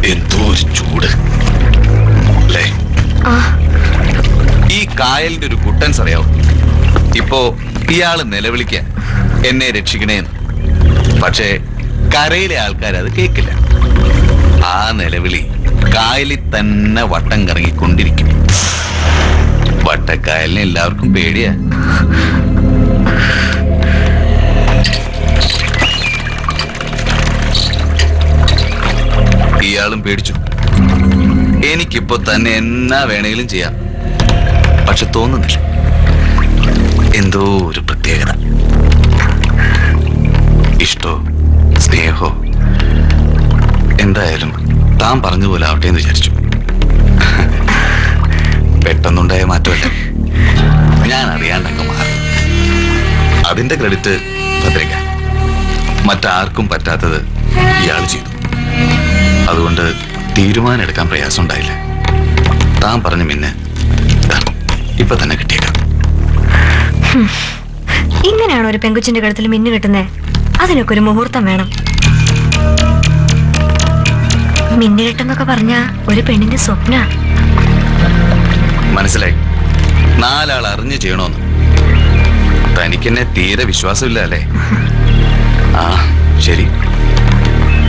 എന്തോ ഒരു ചൂട് അല്ലേ ആ ഈ കായലിന്റെ ഒരു കുട്ടൻസ് അറിയാവോ ഇപ്പോ ഇയാള് നിലവിളിക്ക എന്നെ രക്ഷിക്കണേന്ന് പക്ഷേ കരയിലെ ആൾക്കാർ അത് കേക്കില്ല ആ നിലവിളി കായലിൽ തന്നെ വട്ടം കറങ്ങിക്കൊണ്ടിരിക്കും വട്ടക്കായലിനെ എല്ലാവർക്കും പേടിയാ ഇയാളും പേടിച്ചു എനിക്കിപ്പോ തന്നെ എന്നാ വേണേലും ചെയ്യാം പക്ഷെ തോന്നുന്നില്ല എന്തോ ഒരു പ്രത്യേകത ഇഷ്ടോ സ്നേഹോ എന്തായാലും താൻ പറഞ്ഞ പോലെ ആവട്ടെ എന്ന് വിചാരിച്ചു പെട്ടെന്നുണ്ടായ മാറ്റമല്ല ഞാൻ അറിയാണ്ടങ്ങ് മാറി അതിന്റെ ക്രെഡിറ്റ് ഭദ്രയ്ക്ക മറ്റാർക്കും പറ്റാത്തത് ഇയാൾ ചെയ്തു അതുകൊണ്ട് തീരുമാനം എടുക്കാൻ പ്രയാസം ഉണ്ടായില്ല താൻ പറഞ്ഞു പിന്നെ ദാ, ഇപ്പൊ തന്നെ കിട്ടിയേക്കാം ഇങ്ങനെയാണോ ഒരു പെങ്കുച്ചിന്റെ കഴുത്തിൽ മിന്നു കിട്ടുന്നേ അതിനൊക്കെ ഒരു മുഹൂർത്തം വേണം മിന്നു കിട്ടുന്നൊക്കെ പറഞ്ഞ ഒരു പെണ്ണിന്റെ സ്വപ്ന മനസ്സിലായി നാലാൾ അറിഞ്ഞു ചെയ്യണോന്ന് തനിക്കെന്നെ തീരെ വിശ്വാസമില്ല അല്ലേ ആ ശരി